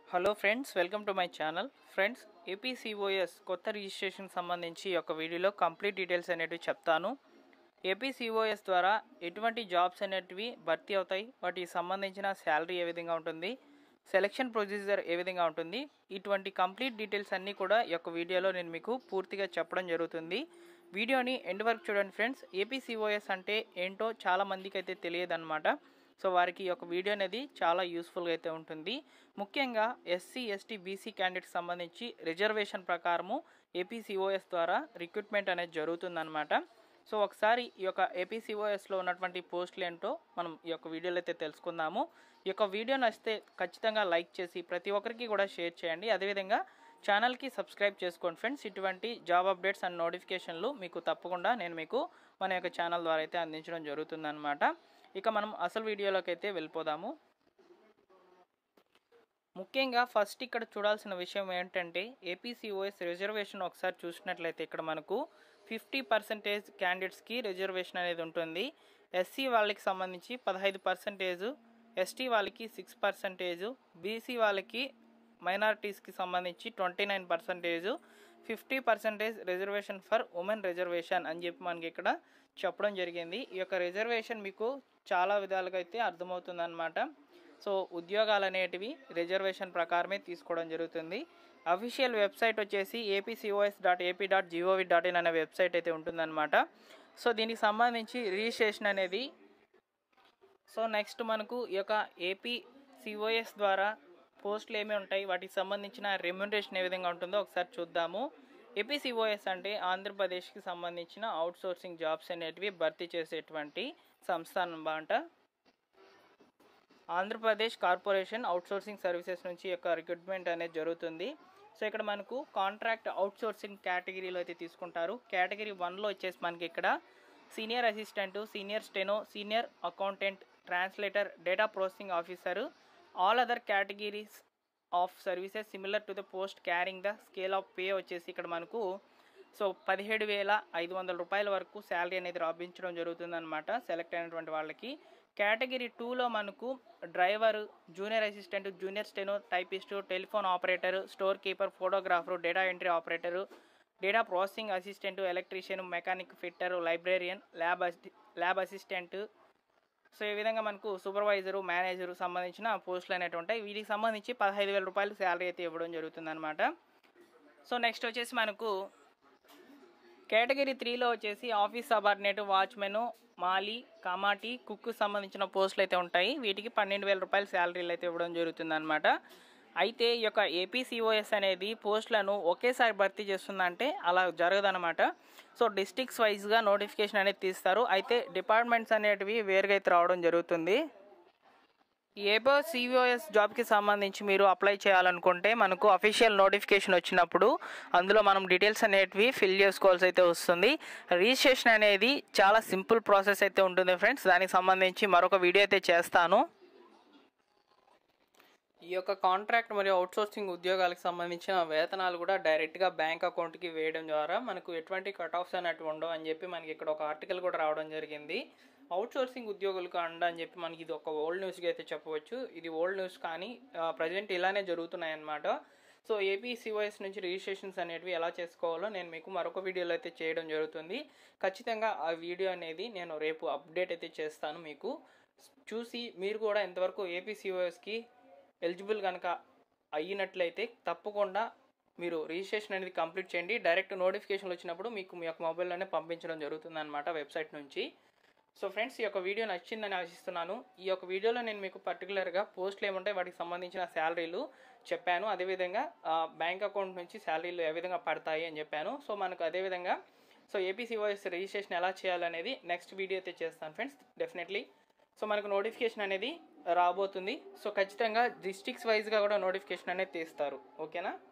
hello friends welcome to my channel friends APCOS కొత్త registration సంబంధించి ఈ యొక్క వీడియోలో కంప్లీట్ డీటెయిల్స్ అనేటివి చెప్తాను ఏపీసీఓఎస్ ద్వారా ఎటువంటి జాబ్స్ అనేటివి భర్తీ అవుతాయి వాటికి సంబంధించిన శాలరీ ఏ విధంగా ఉంటుంది సెలక్షన్ ప్రొసీజర్ ఏ విధంగా ఉంటుంది ఇటువంటి కంప్లీట్ డీటెయిల్స్ అన్నీ కూడా ఈ యొక్క వీడియోలో నేను మీకు పూర్తిగా చెప్పడం జరుగుతుంది వీడియోని ఎండ్ వరకు చూడండి ఫ్రెండ్స్ ఏపీసీఓఎస్ అంటే ఏంటో చాలా మందికి అయితే తెలియదు అనమాట సో వారికి ఈ యొక్క వీడియో అనేది చాలా యూస్ఫుల్గా అయితే ఉంటుంది ముఖ్యంగా ఎస్సీ ఎస్టీ బీసీ క్యాండిడేట్స్ సంబంధించి రిజర్వేషన్ ప్రకారము ఏపీసీఓఎస్ ద్వారా రిక్రూట్మెంట్ అనేది జరుగుతుందన్నమాట సో ఒకసారి ఈ యొక్క ఏపీసీఓఎస్లో ఉన్నటువంటి పోస్టులు ఏంటో మనం ఈ యొక్క వీడియోలో అయితే తెలుసుకుందాము ఈ యొక్క వీడియో నచ్చితే ఖచ్చితంగా లైక్ చేసి ప్రతి ఒక్కరికి కూడా షేర్ చేయండి అదేవిధంగా ఛానల్కి సబ్స్క్రైబ్ చేసుకోండి ఫ్రెండ్స్ ఇటువంటి జాబ్ అప్డేట్స్ అండ్ నోటిఫికేషన్లు మీకు తప్పకుండా నేను మీకు మన యొక్క ఛానల్ ద్వారా అయితే అందించడం జరుగుతుందన్నమాట ఇక మనం అసలు వీడియోలోకి అయితే వెళ్ళిపోదాము ముఖ్యంగా ఫస్ట్ ఇక్కడ చూడాల్సిన విషయం ఏంటంటే ఏపీసీఓఎస్ రిజర్వేషన్ ఒకసారి చూసినట్లయితే ఇక్కడ మనకు ఫిఫ్టీ పర్సెంటేజ్ క్యాండిడేట్స్కి రిజర్వేషన్ అనేది ఉంటుంది ఎస్సీ వాళ్ళకి సంబంధించి పదహైదు పర్సెంటేజ్ ఎస్టీ వాళ్ళకి సిక్స్ పర్సెంటేజ్ బీసీ వాళ్ళకి మైనారిటీస్కి సంబంధించి twenty nine percentage fifty percentage reservation for women reservation అని చెప్పి మనకి ఇక్కడ చెప్పడం జరిగింది ఈ యొక్క రిజర్వేషన్ మీకు చాలా విధాలుగా అయితే అర్థమవుతుంది అనమాట సో ఉద్యోగాలు అనేటివి రిజర్వేషన్ ప్రకారమే తీసుకోవడం జరుగుతుంది అఫీషియల్ వెబ్సైట్ వచ్చేసి APCOS dot AP dot GOV dot in అనే వెబ్సైట్ అయితే ఉంటుందన్నమాట సో దీనికి సంబంధించి రిజిస్ట్రేషన్ అనేది సో నెక్స్ట్ మనకు ఈ యొక్క ఏపీ సిఓఎస్ ద్వారా పోస్టులు ఏమి ఉంటాయి వాటికి సంబంధించిన రెమ్యునరేషన్ ఏ విధంగా ఉంటుందో ఒకసారి చూద్దాము ఏపీసీఓఎస్ అంటే ఆంధ్రప్రదేశ్కి సంబంధించిన అవుట్ సోర్సింగ్ జాబ్స్ అనేటివి భర్తీ చేసేటువంటి సంస్థ అన్నమాట ఆంధ్రప్రదేశ్ కార్పొరేషన్ అవుట్సోర్సింగ్ సర్వీసెస్ నుంచి ఈ యొక్క రిక్రూట్మెంట్ అనేది జరుగుతుంది సో ఇక్కడ మనకు కాంట్రాక్ట్ అవుట్సోర్సింగ్ కేటగిరీలో అయితే తీసుకుంటారు కేటగిరీ వన్లో వచ్చేసి మనకి ఇక్కడ senior assistant senior steno senior accountant translator data processing officer all other categories of services similar to the post carrying the scale of pay వచ్చేసి ఇక్కడ మనకు సో పదిహేడు వేల ఐదు వందల రూపాయల వరకు శాలరీ అనేది రాబించడం జరుగుతుందన్నమాట సెలెక్ట్ అయినటువంటి వాళ్ళకి కేటగిరీ టూలో మనకు driver junior assistant junior steno typist telephone operator store keeper photographer data entry operator data processing assistant electrician mechanic fitter librarian lab అసి ల్యాబ్ అసిస్టెంట్ సో ఈ విధంగా మనకు సూపర్వైజరు మేనేజరు సంబంధించిన పోస్టులు అనేవి ఉంటాయి వీటికి సంబంధించి పదహైదు వేల రూపాయలు శాలరీ అయితే ఇవ్వడం జరుగుతుందన్నమాట సో నెక్స్ట్ వచ్చేసి మనకు కేటగిరీ త్రీలో వచ్చేసి ఆఫీస్ సబార్డినేట్ వాచ్మెన్ మాలి కమాటి కుక్ సంబంధించిన పోస్టులు అయితే ఉంటాయి వీటికి పన్నెండు వేల రూపాయల శాలరీలు అయితే ఇవ్వడం జరుగుతుందన్నమాట అయితే ఈ యొక్క ఏపీసీఓఎస్ అనేది పోస్టులను ఒకేసారి భర్తీ చేస్తుందంటే అలా జరగదన్నమాట సో డిస్టిక్స్ వైజ్గా నోటిఫికేషన్ అనేది తీస్తారు అయితే డిపార్ట్మెంట్స్ అనేటివి వేరుగా అయితే రావడం జరుగుతుంది ఏబో సివిఓఎస్ జాబ్కి సంబంధించి మీరు అప్లై చేయాలనుకుంటే మనకు అఫీషియల్ నోటిఫికేషన్ వచ్చినప్పుడు అందులో మనం డీటెయిల్స్ అనేటివి ఫిల్ చేసుకోవాల్సి అయితే వస్తుంది రిజిస్ట్రేషన్ అనేది చాలా సింపుల్ ప్రాసెస్ అయితే ఉంటుంది ఫ్రెండ్స్ దానికి సంబంధించి మరొక వీడియో అయితే చేస్తాను ఈ యొక్క కాంట్రాక్ట్ మరియు అవుట్సోర్సింగ్ ఉద్యోగాలకు సంబంధించిన వేతనాలు కూడా డైరెక్ట్గా బ్యాంక్ అకౌంట్కి వేయడం ద్వారా మనకు ఎటువంటి కట్ ఆఫ్స్ అన్నట్టు ఉండవు అని చెప్పి మనకి ఇక్కడ ఒక ఆర్టికల్ కూడా రావడం జరిగింది అవుట్సోర్సింగ్ ఉద్యోగులకు అండ అని చెప్పి మనకి ఇది ఒక ఓల్డ్ న్యూస్గా అయితే చెప్పవచ్చు ఇది ఓల్డ్ న్యూస్ కానీ ప్రజెంట్ ఇలానే జరుగుతున్నాయి అన్నమాట సో ఏపీ సిఓఎస్ నుంచి రిజిస్ట్రేషన్స్ అనేటివి ఎలా చేసుకోవాలో నేను మీకు మరొక వీడియోలో అయితే చేయడం జరుగుతుంది ఖచ్చితంగా ఆ వీడియో అనేది నేను రేపు అప్డేట్ అయితే చేస్తాను మీకు చూసి మీరు కూడా ఇంతవరకు ఏపీ సిఓఎస్కి ఎలిజిబుల్ కనుక అయినట్లయితే తప్పకుండా మీరు రిజిస్ట్రేషన్ అనేది కంప్లీట్ చేయండి డైరెక్ట్ నోటిఫికేషన్లు వచ్చినప్పుడు మీకు మీ యొక్క మొబైల్లోనే పంపించడం జరుగుతుంది అనమాట వెబ్సైట్ నుంచి సో ఫ్రెండ్స్ ఈ యొక్క వీడియో నచ్చిందని ఆశిస్తున్నాను ఈ యొక్క వీడియోలో నేను మీకు పర్టికులర్గా పోస్టులు ఏముంటాయి వాటికి సంబంధించిన శాలరీలు చెప్పాను అదేవిధంగా బ్యాంక్ అకౌంట్ నుంచి శాలరీలు ఏ విధంగా పడతాయి అని చెప్పాను సో మనకు అదేవిధంగా సో ఏపీసీఓఎస్ రిజిస్ట్రేషన్ ఎలా చేయాలనేది నెక్స్ట్ వీడియో అయితే చేస్తాను ఫ్రెండ్స్ డెఫినెట్లీ సో మనకు నోటిఫికేషన్ అనేది రాబోతుంది సో ఖచ్చితంగా డిస్ట్రిక్ట్స్ వైజ్గా కూడా నోటిఫికేషన్ అనేది తీస్తారు ఓకేనా